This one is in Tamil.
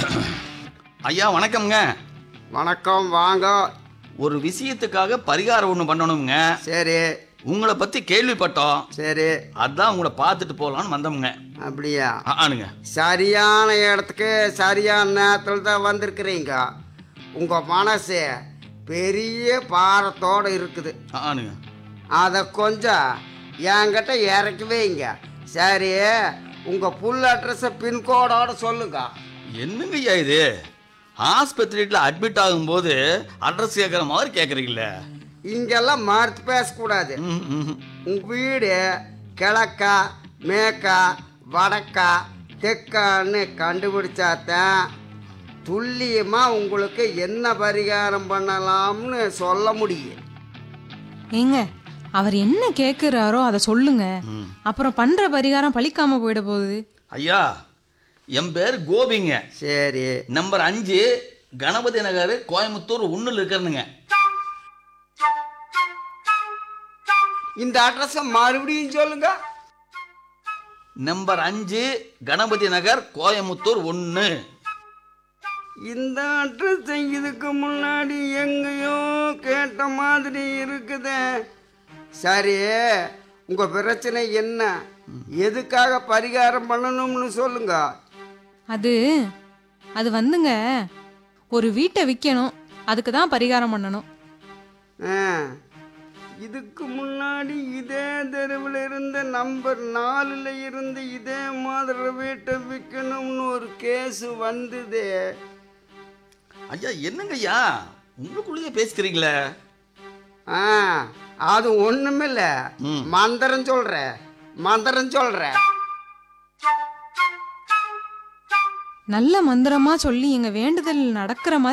ஐயா வணக்கம்ங்க வணக்கம் வாங்க ஒரு விஷயத்துக்காக பரிகாரம் ஒன்று பண்ணணுங்க சரி உங்களை பற்றி கேள்விப்பட்டோம் சரி அதான் உங்களை பார்த்துட்டு போகலான்னு வந்தோமுங்க அப்படியா ஆ, ஆனுங்க சரியான இடத்துக்கு சரியான நேரத்தில் தான் வந்திருக்கிறீங்க உங்கள் மனசு பெரிய பாரத்தோடு இருக்குது ஆ, ஆனுங்க அதை கொஞ்சம் என்கிட்ட இறக்கி வைங்க சரி உங்கள் புல் அட்ரஸை பின்கோடோட சொல்லுங்க என்னங்க ஐயா இது ஆஸ்பத்திரியில் அட்மிட் ஆகும்போது அட்ரஸ் கேட்குற மாதிரி கேட்குறீங்களே இங்கெல்லாம் மறுத்து பேசக்கூடாது ம், ம். உங்கள் வீடு கிழக்கா மேக்கா வடக்கா தெற்கான்னு கண்டுபிடிச்சாதான் துல்லியமாக உங்களுக்கு என்ன பரிகாரம் பண்ணலாம்னு சொல்ல முடியும் ஏங்க அவர் என்ன கேட்குறாரோ அதை சொல்லுங்க அப்புறம் பண்ற பரிகாரம் பழிக்காம போயிட போகுது ஐயா என் பேர் கோபிங்க சரி நம்பர் அஞ்சு கணபதி நகர் கோயம்புத்தூர் ஒன்றில் இருக்கிறனுங்க இந்த அட்ரஸை மறுபடியும் சொல்லுங்க நம்பர் அஞ்சு கணபதி நகர் கோயம்புத்தூர் ஒன்று இந்த அட்ரஸ் இதுக்கு முன்னாடி எங்கேயோ கேட்ட மாதிரி இருக்குதே சரி உங்க பிரச்சனை என்ன எதுக்காக பரிகாரம் பண்ணணும்னு சொல்லுங்க அது அது வந்துங்க ஒரு வீட்டை விற்கணும் அதுக்கு தான் பரிகாரம் பண்ணணும் ஆ, இதுக்கு முன்னாடி இதே தெருவில் இருந்த நம்பர் நாலில் இருந்து இதே மாதிரி வீட்டை விற்கணும்னு ஒரு கேஸ் வந்தது ஐயா என்னங்க ஐயா உங்களுக்குள்ளேயே பேசிக்கிறீங்களே ஆ அது ஒண்ணுமில்ல ம். மந்திரம் சொல்றேன் மந்திரம் சொல்றேன் நல்ல மந்திரமா சொல்லி எங்க வேண்டுதல் நடக்கிற மாதிரி